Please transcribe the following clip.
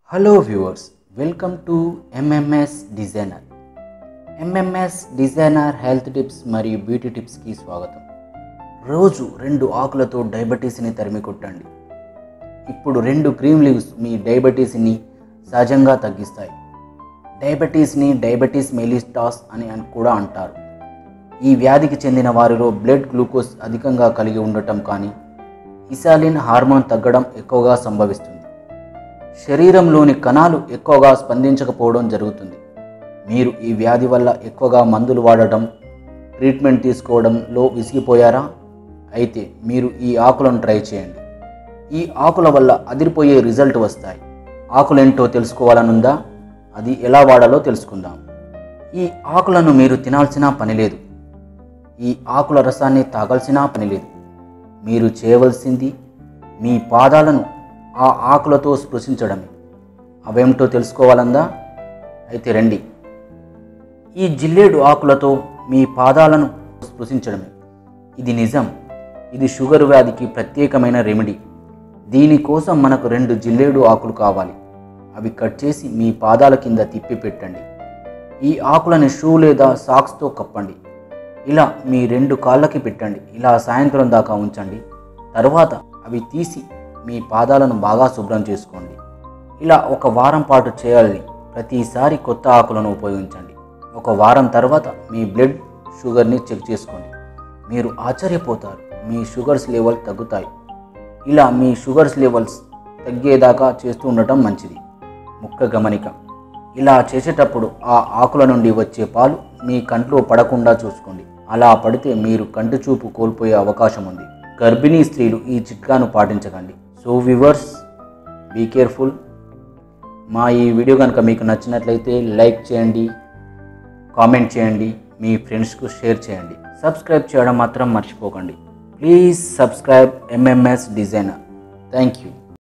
hello viewers welcome to MMS designer MMS designer health tips మరియు beauty టిప్స్కి స్వాగతం రోజు రెండు ఆకులతో డయాబెటీస్ని తరిమి కొట్టండి ఇప్పుడు రెండు క్రీమ్ లీవ్స్ మీ డయాబెటీస్ని సహజంగా తగ్గిస్తాయి డయాబెటీస్ని డయాబెటీస్ మెలిస్టాస్ అని అని కూడా అంటారు ఈ వ్యాధికి చెందిన వారిలో బ్లడ్ గ్లూకోజ్ అధికంగా కలిగి ఉండటం కానీ ఇసాలిన్ హార్మోన్ తగ్గడం ఎక్కువగా సంభవిస్తుంది శరీరంలోని కణాలు ఎక్కువగా స్పందించకపోవడం జరుగుతుంది మీరు ఈ వ్యాధి వల్ల ఎక్కువగా మందులు వాడటం ట్రీట్మెంట్ తీసుకోవడంలో విసిగిపోయారా అయితే మీరు ఈ ఆకులను ట్రై చేయండి ఈ ఆకుల వల్ల అదిరిపోయే రిజల్ట్ వస్తాయి ఆకులేంటో తెలుసుకోవాలనుందా అది ఎలా వాడాలో తెలుసుకుందాం ఈ ఆకులను మీరు తినాల్సిన పని లేదు ఈ ఆకుల రసాన్ని తాగాల్సిన పని లేదు మీరు చేయవలసింది మీ పాదాలను ఆ ఆకులతో స్పృశించడమే అవేమిటో తెలుసుకోవాలందా అయితే రండి ఈ జిల్లేడు ఆకులతో మీ పాదాలను స్పృశించడమే ఇది నిజం ఇది షుగర్ వ్యాధికి ప్రత్యేకమైన రెమెడీ దీనికోసం మనకు రెండు జిల్లేడు ఆకులు కావాలి అవి కట్ చేసి మీ పాదాల కింద తిప్పి పెట్టండి ఈ ఆకులని షూ లేదా సాక్స్తో కప్పండి ఇలా మీ రెండు కాళ్ళకి పెట్టండి ఇలా సాయంత్రం దాకా ఉంచండి తర్వాత అవి తీసి మీ పాదాలను బాగా శుభ్రం చేసుకోండి ఇలా ఒక వారం పాటు చేయాలని ప్రతిసారి కొత్త ఆకులను ఉపయోగించండి ఒక వారం తర్వాత మీ బ్లడ్ షుగర్ని చెక్ చేసుకోండి మీరు ఆశ్చర్యపోతారు మీ షుగర్స్ లెవెల్ తగ్గుతాయి ఇలా మీ షుగర్స్ లెవెల్స్ తగ్గేదాకా చేస్తూ ఉండటం మంచిది ముఖ్య గమనిక ఇలా చేసేటప్పుడు ఆ ఆకుల నుండి వచ్చే పాలు మీ కంట్లో పడకుండా చూసుకోండి అలా పడితే మీరు కంటి చూపు కోల్పోయే అవకాశం ఉంది గర్భిణీ స్త్రీలు ఈ చిట్కాను పాటించకండి సో వివర్స్ బీ కేర్ఫుల్ మా ఈ వీడియో కనుక మీకు నచ్చినట్లయితే లైక్ చేయండి కామెంట్ చేయండి మీ ఫ్రెండ్స్కు షేర్ చేయండి సబ్స్క్రైబ్ చేయడం మాత్రం మర్చిపోకండి please subscribe MMS designer thank you